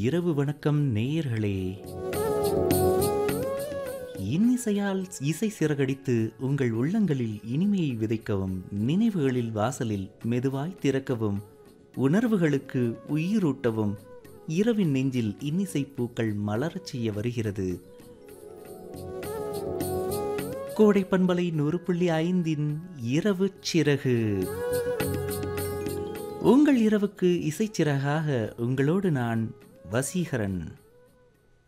இரவு வணக்கம் நேயர்களே இன்னிசையால் இசை சிறகடித்து உங்கள் உள்ளங்களில் இனிமையை விதைக்கவும் நினைவுகளில் வாசலில் மெதுவாய் திறக்கவும் உணர்வுகளுக்கு உயிரூட்டவும் இரவின் நெஞ்சில் இன்னிசை பூக்கள் மலரச் செய்ய வருகிறது கோடை பண்பலை நூறு புள்ளி ஐந்தின் இரவு சிறகு உங்கள் இரவுக்கு இசைச்சிறகாக உங்களோடு நான் வசீகரன்